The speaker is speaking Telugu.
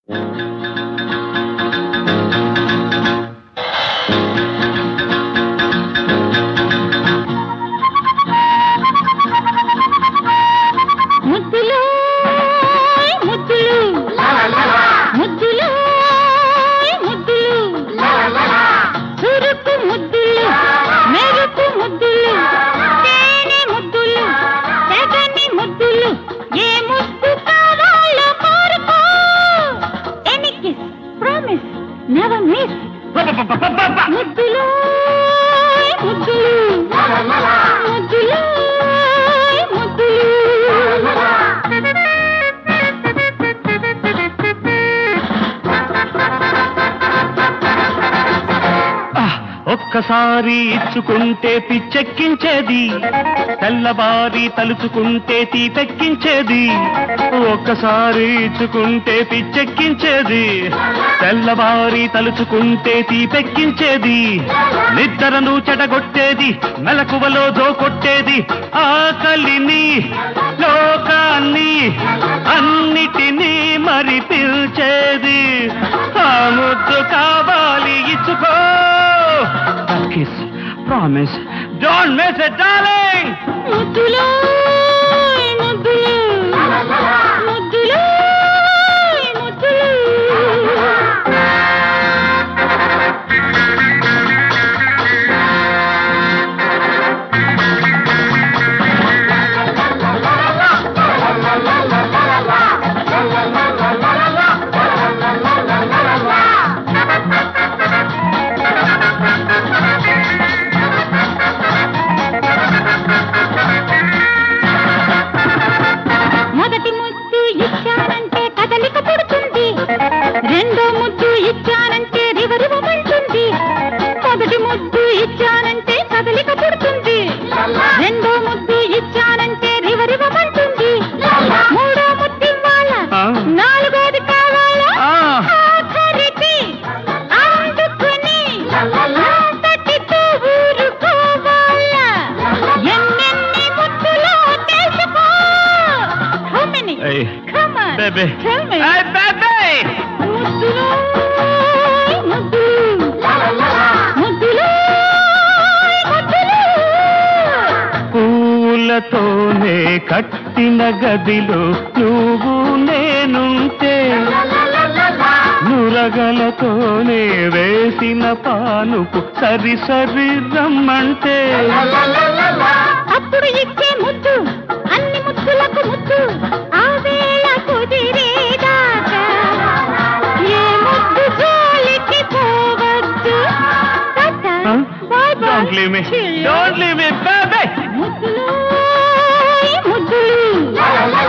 ముద్దులు ముద్దులు ముద్దులు ముద్దులు చురుకు ముద్దులు మెరుపు ముద్దులు తేనె ముద్దులు తెగని ముద్దులు ఏ ముద్దు కావాలో కోరుకో any kiss promise never miss ముద్దులు ముద్దులు ముద్దులు ఆహ్! ఒక్కసారి ఇచ్చుకుంటే పిచ్చెక్కించేది తెల్లవారి తలుచుకుంటే తీపెక్కించేది ఒక్కసారి ఇచ్చుకుంటే పిచ్చెక్కించేది తెల్లవారి తలుచుకుంటే తీపెక్కించేది నిద్రను చెడగొట్టేది మెలకువలో దోకొట్టేది ఆకలిని లోకాన్ని అన్నిటినీ మరి పిలిచేది ఆ ముద్దు కావాలి ఇచ్చుకో kiss promise don't miss it darling ముద్దులు ముద్దులు ముద్దులు ముద్దులు మొదటి ముద్దు ఇచ్చానంటే కదలిక పుడుతుంది రెండో ముద్దు ఇచ్చానంటే రివరివమంటుంది మొదటి ముద్దు ఇచ్చానంటే కదలిక పుడుతుంది రెండో ముద్దు ఇచ్చానంటే రివరివమంటుంది మూడో ముద్దు ఇవ్వాలా ఆ. నాలుగోది కావాలా ఆ. ఆఖరిది అందుకుని అంతటితో ఊరుకోవాలా ఎన్నెన్ని ముద్దులో తెలుసుకో How many? Hey, Come on. baby. Tell me. Hey, baby! ముద్దులు ముద్దులు ముద్దులు ముద్దులు పూలతోనే కట్టిన గదిలో నువ్వు నేనుంటే నురగలతోనే వేసిన పానుపు సరి సరి రమ్మంటే అప్పుడు ఇచ్చే ముద్దు అన్ని ముద్దులకు ముద్దు ఆ వేళ కుదిరేదాకా ఏ ముద్దు జోలికి పోవద్దు Tata. Huh? Bye bye. Don't leave me. Cheerio. Don't leave me, baby! ముద్దులు ముద్దులు